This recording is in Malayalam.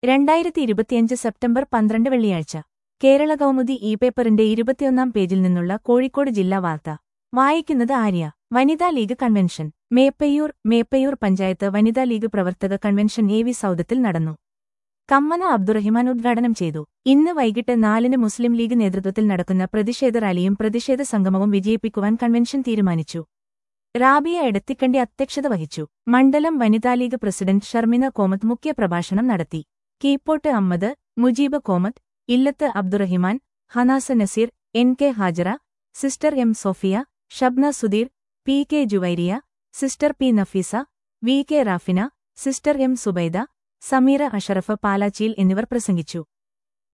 രണ്ടായിരത്തി ഇരുപത്തിയഞ്ച് സെപ്റ്റംബർ പന്ത്രണ്ട് വെള്ളിയാഴ്ച കേരള കൗമുദി ഇ പേപ്പറിന്റെ ഇരുപത്തിയൊന്നാം പേജിൽ നിന്നുള്ള കോഴിക്കോട് ജില്ലാ വാർത്ത വായിക്കുന്നത് ആര്യ വനിതാ ലീഗ് കൺവെൻഷൻ മേപ്പയ്യൂർ മേപ്പയ്യൂർ പഞ്ചായത്ത് വനിതാ ലീഗ് പ്രവർത്തക കൺവെൻഷൻ എ വി സൗദത്തിൽ നടന്നു കമ്മന അബ്ദുറഹിമാൻ ഉദ്ഘാടനം ചെയ്തു ഇന്ന് വൈകിട്ട് നാലിന് മുസ്ലിം ലീഗ് നേതൃത്വത്തിൽ നടക്കുന്ന പ്രതിഷേധ റാലിയും പ്രതിഷേധ സംഗമവും വിജയിപ്പിക്കുവാൻ കൺവെൻഷൻ തീരുമാനിച്ചു റാബിയ എടത്തിക്കണ്ടി അധ്യക്ഷത വഹിച്ചു മണ്ഡലം വനിതാ ലീഗ് പ്രസിഡന്റ് ഷർമിന കോമത്ത് മുഖ്യപ്രഭാഷണം നടത്തി കീപ്പോട്ട് അമ്മദ് മുജീബ് കോമത്ത് ഇല്ലത്ത് അബ്ദുറഹിമാൻ ഹനാസ നസീർ എൻ കെ ഹാജറ സിസ്റ്റർ M Sofiya Shabna Sudheer P K Juvairiya സിസ്റ്റർ P Nafeesa V K Rafina സിസ്റ്റർ എം സുബൈദ സമീറ അഷറഫ് പാലാച്ചിയിൽ എന്നിവർ പ്രസംഗിച്ചു